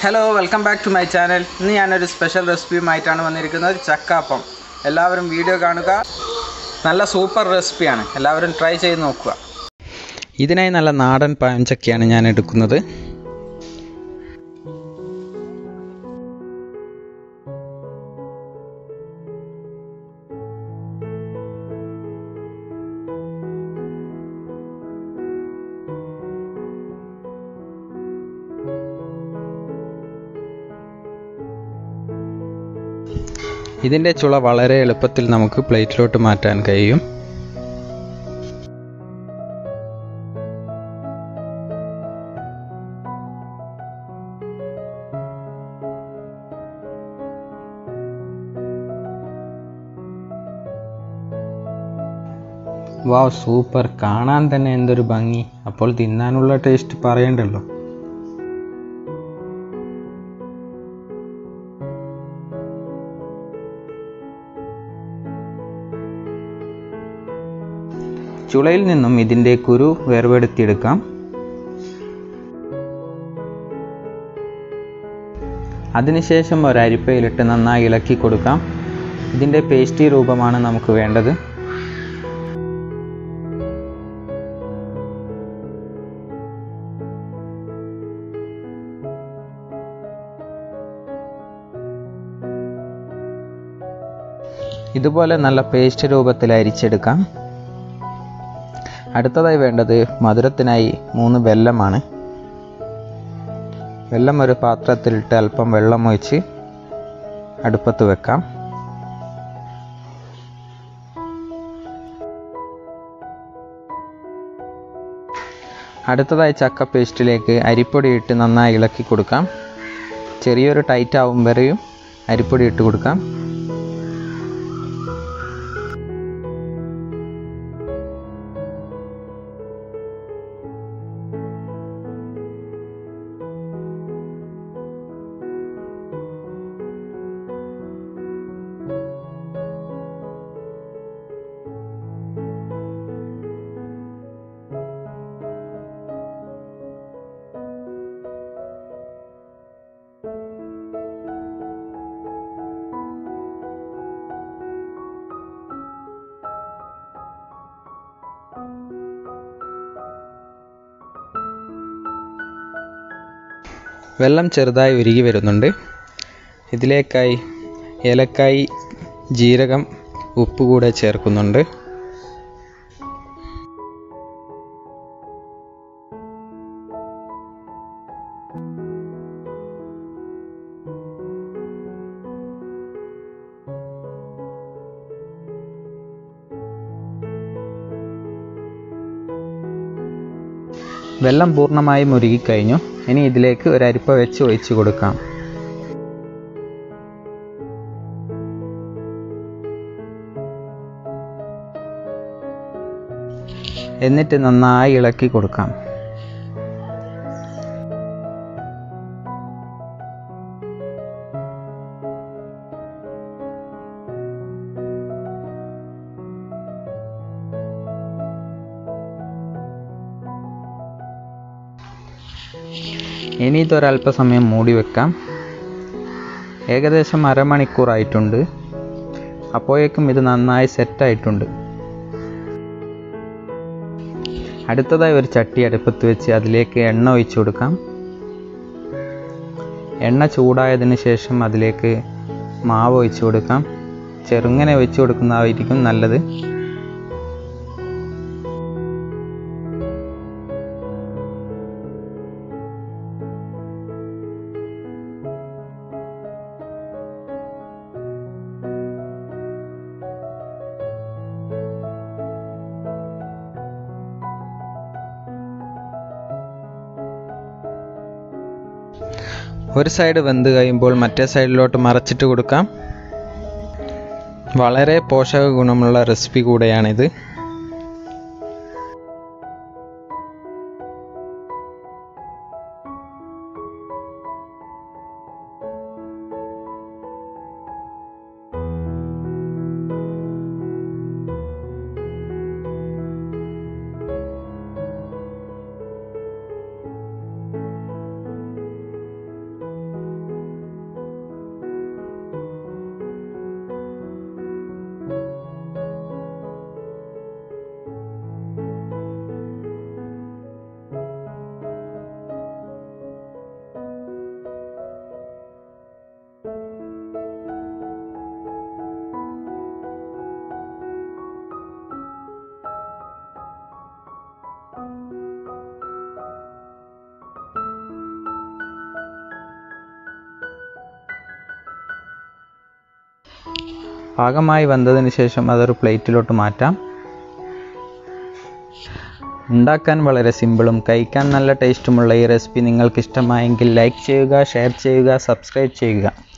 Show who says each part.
Speaker 1: hello welcome back to my channel ഇന്ന് ഞാനൊരു special റെസിപ്പിയുമായിട്ടാണ് വന്നിരിക്കുന്നത് ചക്കാപ്പം എല്ലാവരും വീഡിയോ കാണുക നല്ല സൂപ്പർ റെസിപ്പിയാണ് എല്ലാവരും ട്രൈ ചെയ്ത് നോക്കുക ഇതിനായി നല്ല നാടൻ പഴഞ്ചക്കയാണ് ഞാൻ എടുക്കുന്നത് ഇതിൻ്റെ ചുള വളരെ എളുപ്പത്തിൽ നമുക്ക് പ്ലേറ്റിലോട്ട് മാറ്റാൻ കഴിയും വാവ് സൂപ്പർ കാണാൻ തന്നെ എന്തൊരു ഭംഗി അപ്പോൾ തിന്നാനുള്ള ടേസ്റ്റ് പറയണ്ടല്ലോ ചുളയിൽ നിന്നും ഇതിൻ്റെ കുരു വേർപെടുത്തിയെടുക്കാം അതിനുശേഷം ഒരരിപ്പയിലിട്ട് നന്നായി ഇളക്കി കൊടുക്കാം ഇതിൻ്റെ പേസ്റ്റി രൂപമാണ് നമുക്ക് വേണ്ടത് ഇതുപോലെ നല്ല പേസ്റ്റ് രൂപത്തിൽ അരിച്ചെടുക്കാം അടുത്തതായി വേണ്ടത് മധുരത്തിനായി മൂന്ന് വെല്ലമാണ് വെള്ളം ഒരു പാത്രത്തിലിട്ട് അല്പം വെള്ളം ഒഴിച്ച് അടുപ്പത്ത് വെക്കാം അടുത്തതായി ചക്ക പേസ്റ്റിലേക്ക് അരിപ്പൊടി ഇട്ട് നന്നായി ഇളക്കി കൊടുക്കാം ചെറിയൊരു ടൈറ്റ് ആവും വരെയും അരിപ്പൊടി ഇട്ട് കൊടുക്കാം വെള്ളം ചെറുതായി ഉരുകി വരുന്നുണ്ട് ഇതിലേക്കായി ഏലക്കായി ജീരകം ഉപ്പ് കൂടെ ചേർക്കുന്നുണ്ട് വെള്ളം പൂർണ്ണമായും ഉരുകിക്കഴിഞ്ഞു ഇനി ഇതിലേക്ക് ഒരു അരിപ്പ വെച്ച് ഒഴിച്ചു കൊടുക്കാം എന്നിട്ട് നന്നായി ഇളക്കി കൊടുക്കാം ഇനി ഇതൊരല്പസമയം മൂടി വെക്കാം ഏകദേശം അരമണിക്കൂറായിട്ടുണ്ട് അപ്പോഴേക്കും ഇത് നന്നായി സെറ്റായിട്ടുണ്ട് അടുത്തതായി ഒരു ചട്ടി അടുപ്പത്ത് വെച്ച് അതിലേക്ക് എണ്ണ ഒഴിച്ചു കൊടുക്കാം എണ്ണ ചൂടായതിനു ശേഷം അതിലേക്ക് മാവ് ഒഴിച്ചു കൊടുക്കാം ചെറുങ്ങനെ ഒഴിച്ചു കൊടുക്കുന്നതായിരിക്കും നല്ലത് ഒരു സൈഡ് വെന്ത് കഴിയുമ്പോൾ മറ്റേ സൈഡിലോട്ട് മറച്ചിട്ട് കൊടുക്കാം വളരെ പോഷക ഗുണമുള്ള റെസിപ്പി കൂടെയാണിത് പാകമായി വന്നതിന് ശേഷം അതൊരു പ്ലേറ്റിലോട്ട് മാറ്റാം ഉണ്ടാക്കാൻ വളരെ സിമ്പിളും കഴിക്കാൻ നല്ല ടേസ്റ്റുമുള്ള ഈ റെസിപ്പി നിങ്ങൾക്ക് ഇഷ്ടമായെങ്കിൽ ലൈക്ക് ചെയ്യുക ഷെയർ ചെയ്യുക സബ്സ്ക്രൈബ് ചെയ്യുക